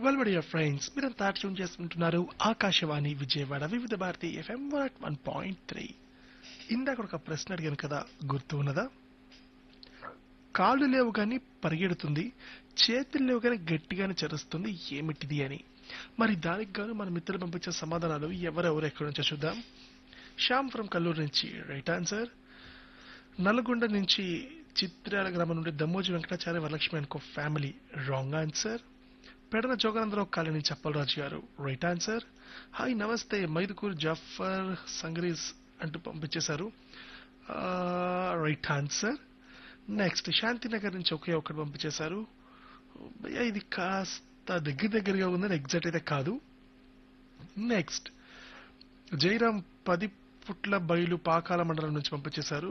వెల్బడి friends మీరంతా tune చేసుకుంటున్నారు Akashvani Vijayawada Vividh Bharati FM one point three ఇందాక ఒక ప్రశ్న అడిగాను కదా గుర్తు ఉన్నదా కాళ్ళు లేవు కానీ పరిగెడుతుంది చేతులు లేవు కానీ గట్టిగానే చరుస్తుంది ఏమిటిది అని మరి దానికి గాను మన మిత్రులు పంపించే సమాధానాలు ఎవరెవరు ఎక్కడి నుంచో చూద్దాం శ్యామ్ ఫ్రమ్ కల్లూరు నుంచి రైట్ ఆన్సర్ నల్గొండ నుంచి చిత్రాల గ్రామం నుండి దమ్మోజి వెంకటాచార్య వరలక్ష్మి అనుకో family wrong answer Pedana Joganandarao colony Chappalaraju garu right answer hi నమస్తే మైదుకూర్ జాఫర్ సంగ్రీస్ అంటూ పంపించేశారు రైట్ ఆన్సర్ నెక్స్ట్ శాంతినగర్ నుంచి ఒకే ఒకటి పంపించేశారు భయ్యా ఇది కాస్త దగ్గర దగ్గరగా ఉందని ఎగ్జాక్ట్ అయితే కాదు నెక్స్ట్ జైరాం పది పుట్ల బయలు పాకాల మండలం నుంచి పంపించేశారు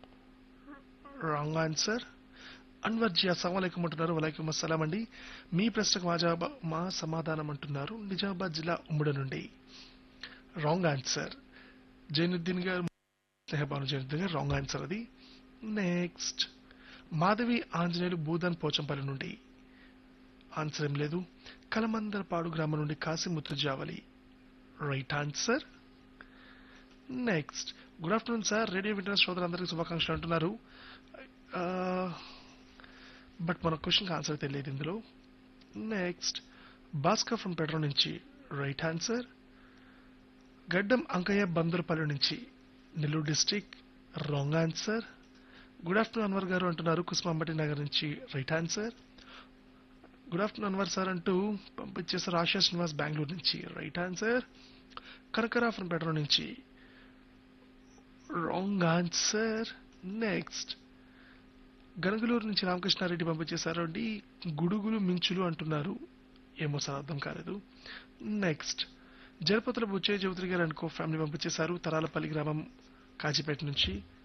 రాంగ్ ఆన్సర్ అన్వర్ జీ అస్సలం అంటున్నారు వలైకుం అస్సలాం అండి మీ ప్రశ్నకు మా జవాబు మా సమాధానం అంటున్నారు నిజామాబాద్ జిల్లా ఉమ్మడి నుండి రాంగ్ ఆన్సర్ జైనుద్దీన్ గారు స్నేహభాను జైనుద్దీన్ గారు రాంగ్ ఆన్సర్ అది నెక్స్ట్ మాధవి ఆంజనేయులు భూదాన్ పోచంపల్లి నుండి ఆన్సర్ ఏం లేదు కలమందరపాడు గ్రామం నుండి Kasimuthu Javali right answer next good afternoon sir radio వింటున్న శ్రోతలందరికీ శుభాకాంక్షలు అంటున్నారు బట్ మన క్వశ్చన్కి ఆన్సర్ తెలియదు ఇందులో నెక్స్ట్ భాస్కర్ ఫ్రమ్ పెట్రో నుంచి రైట్ ఆన్సర్ గడ్డం అంకయ్య బందర్పల్లి నుంచి Nellore district wrong answer good afternoon Anwar గారు అంటున్నారు కుస్మాంబటి నగర్ నుంచి right answer good afternoon Anwar sir అంటూ పంపించేసారు ఆశా శ్రీనివాస్ బెంగళూరు నుంచి రైట్ ఆన్సర్ కనకరా ఫ్రమ్ పెట్రో నుంచి రాంగ్ ఆన్సర్ నెక్స్ట్ గనగలూరు నుంచి రామకృష్ణారెడ్డి పంపించేశారు అండి గుడుగులు మించులు అంటున్నారు ఏమో సార్ అర్థం కాలేదు నెక్స్ట్ జలపతుల బుచ్చయ్య చౌదరి గారు అనుకో ఫ్యామిలీ పంపించేశారు తరాలపల్లి గ్రామం కాజీపేట నుంచి